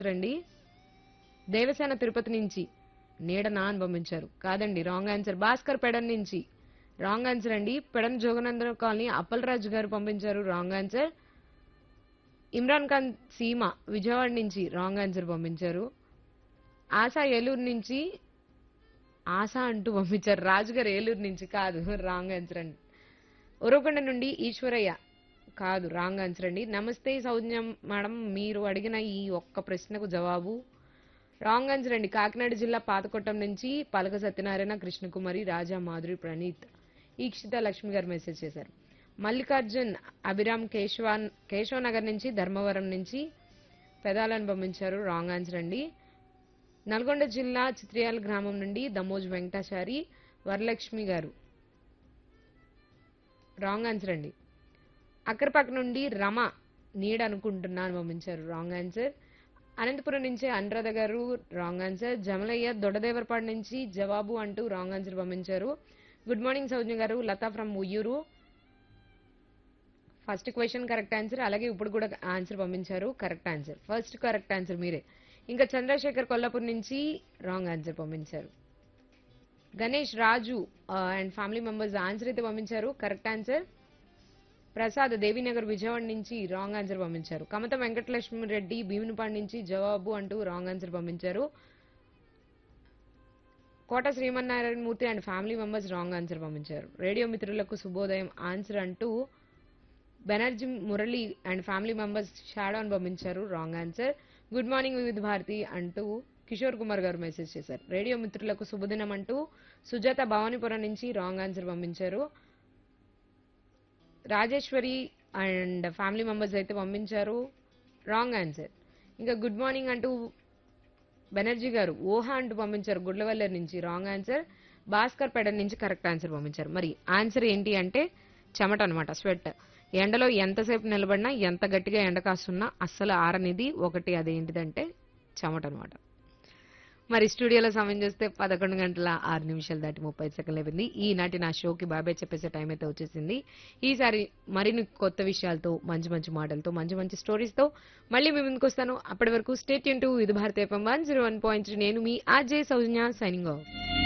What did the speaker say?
రండి దేవసేన తిరుపతి నుంచి నీడనా అని పంపించారు కాదండి రాంగ్ ఆన్సర్ భాస్కర్ పెడన్ నుంచి రాంగ్ ఆన్సర్ అండి పెడన్ జోగనందన కాలనీ అప్పలరాజు గారు పంపించారు రాంగ్ ఆన్సర్ ఇమ్రాన్ ఖాన్ సీమ విజయవాడ నుంచి రాంగ్ ఆన్సర్ పంపించారు ఆశా ఏలూరు నుంచి ఆశ అంటూ పంపించారు రాజుగారు ఏలూరు నుంచి కాదు రాంగ్ ఆన్సర్ అండి ఉరవకొండ నుండి ఈశ్వరయ్య కాదు రాంగ్ ఆన్సర్ అండి నమస్తే సౌజ్ఞం మేడం మీరు అడిగిన ఈ ఒక్క ప్రశ్నకు జవాబు రాంగ్ ఆన్సర్ అండి కాకినాడ జిల్లా పాతకొట్టం నుంచి పలక సత్యనారాయణ కృష్ణకుమారి రాజా మాధురి ప్రణీత్ ఈక్షిత లక్ష్మి గారు మెసేజ్ చేశారు మల్లికార్జున్ అభిరామ్ కేశవాన్ కేశవ నగర్ నుంచి ధర్మవరం నుంచి పెదాలను పంపించారు రాంగ్ ఆన్సర్ అండి నల్గొండ జిల్లా చిత్రియాల గ్రామం నుండి దమోజ్ వెంకటాచారి వరలక్ష్మి గారు రాంగ్ ఆన్సర్ అండి అక్కరపక్క నుండి రమ నీడ అనుకుంటున్నాను పంపించారు రాంగ్ ఆన్సర్ అనంతపురం నుంచి అనురాధ గారు రాంగ్ ఆన్సర్ జమలయ్య దొడదేవరపాడు నుంచి జవాబు అంటూ రాంగ్ ఆన్సర్ పంపించారు good morning Saujna garu Latha from Uyyuru first question correct answer అలాగే ఇప్పుడు కూడా ఆన్సర్ పంపించారు correct answer first correct answer మీరే ఇంకా చంద్రశేఖర్ కొల్లాపూర్ నుంచి రాంగ్ ఆన్సర్ పంపించారు Ganesh Raju and family members answer అయితే పంపించారు కరెక్ట్ ఆన్సర్ ప్రసాద్ దేవీనగర్ విజయవాడ నుంచి రాంగ్ ఆన్సర్ పంపించారు కమత వెంకటలక్ష్మి రెడ్డి భీమునిపాడు నుంచి జవాబు అంటూ రాంగ్ ఆన్సర్ పంపించారు Kota Srimannarayana Murthy and family members wrong answer పంపించారు రేడియో మిత్రులకు శుభోదయం ఆన్సర్ అంటూ Banerjee Murali and family members shadow అని పంపించారు రాంగ్ ఆన్సర్ గుడ్ మార్నింగ్ వివిధ భారతి అంటూ కిషోర్ కుమార్ గారు మెసేజ్ చేశారు రేడియో మిత్రులకు శుభదినం అంటూ సుజాత భవానీపురం నుంచి రాంగ్ ఆన్సర్ పంపించారు రాజేశ్వరి అండ్ ఫ్యామిలీ మెంబర్స్ అయితే పంపించారు రాంగ్ ఆన్సర్ ఇంకా గుడ్ మార్నింగ్ అంటూ బెనర్జీ గారు ఓహా అంటూ పంపించారు గుడ్లవల్లర్ నుంచి రాంగ్ ఆన్సర్ భాస్కర్ పెడ నుంచి కరెక్ట్ ఆన్సర్ పంపించారు మరి ఆన్సర్ ఏంటి అంటే చెమట అనమాట స్వెట్ ఎండలో ఎంతసేపు నిలబడినా ఎంత గట్టిగా ఎండ కాస్తున్నా అస్సలు ఆరనిది ఒకటి అదేంటిదంటే చెమట అనమాట మరి స్టూడియోలో సమయం చేస్తే పదకొండు గంటల ఆరు నిమిషాలు దాటి ముప్పై సెకండ్లు అయిపోయింది ఈనాటి నా షోకి బాబాయ్ చెప్పేసే టైం అయితే వచ్చేసింది ఈసారి మరిన్ని కొత్త విషయాలతో మంచి మంచి మాటలతో మంచి మంచి స్టోరీస్తో మళ్ళీ మీ ముందుకు వస్తాను అప్పటి వరకు స్టేట్ ఇంటూ ఇది భారతీయ వన్ జీరో వన్ పాయింట్ నేను మీ ఆర్జే సౌజన్య సైనింగ్ ఆఫ్